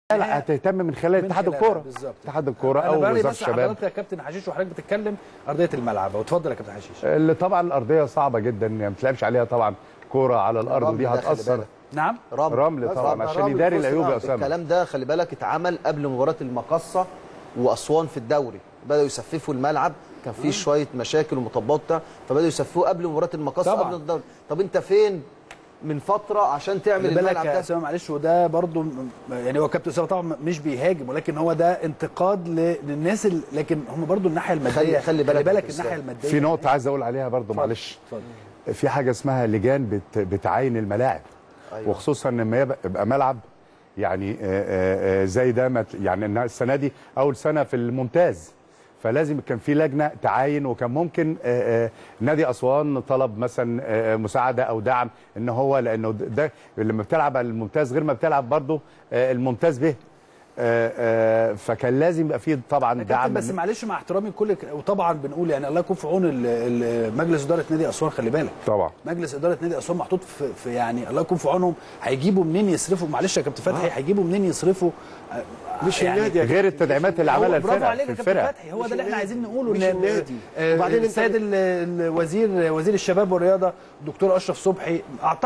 لا هتهتم من خلال من اتحاد خلالها الكوره بالظبط. اتحاد الكوره انا او بقى وزاره بس الشباب حضرتك يا كابتن حشيش وحضرتك بتتكلم ارضيه الملعب وتفضل يا كابتن حشيش اللي طبعا الارضيه صعبه جدا يعني ما تلعبش عليها طبعا كوره على الارض الرمل دي ده خلي هتاثر بالك. نعم رمل رمل طبعا رمل عشان رمل يداري في وسط العيوب يا الملعب. اسامه الكلام ده خلي بالك اتعمل قبل مباراه المقصه واسوان في الدوري بداوا يسففوا الملعب كان في شويه مشاكل ومطبات بتاع فبداوا يسففوه قبل مباراه المقصه طبعاً. قبل الدوري طب انت فين من فتره عشان تعمل خلي بالك الملعب يا ده اسامه معلش وده برضو م- يعني هو كابتن اسامه طبعا مش بيهاجم ولكن هو ده انتقاد ل- للناس ال- لكن هم برضو الناحيه الماديه خلي- خلي بالك خلي يا بالك كابتن الناحيه إسلام. الماديه في نقطه عايز اقول عليها برضو معلش اتفضل في حاجه اسمها لجان بت بتعاين الملاعب أيوة. وخصوصا لما يبقى يبقى ملعب يعني آه، آه، آه، زي ده ما ت- يعني إنها السنه دي اول سنه في الممتاز فلازم كان في لجنه تعاين وكان ممكن آه، آه، نادي اسوان طلب مثلا آه، مساعده او دعم ان هو لانه ده لما بتلعب على الممتاز غير ما بتلعب برضه آه، الممتاز به آه، آه، فكان لازم يبقى فيه طبعا يا دعم كابتن بس معلش مع احترامي كل ك- وطبعا بنقول يعني الله يكون في عون ال- ال- مجلس اداره نادي اسوان خلي بالك طبعا مجلس اداره نادي اسوان محطوط في, في يعني الله يكون في عونهم هيجيبوا منين يصرفوا معلش يا كابتن فتحي هيجيبوا منين يصرفوا آه، مش يعني النادي يا غير التدعيمات اللي هو عملها برافو الفرق عليك في يا كابتن الفرق فتحي هو مش ده اللي احنا النادي. عايزين نقوله مش إن- النادي. آه، وبعدين أنت السيد ال- الوزير وزير الشباب والرياضه دكتور اشرف صبحي اعتقد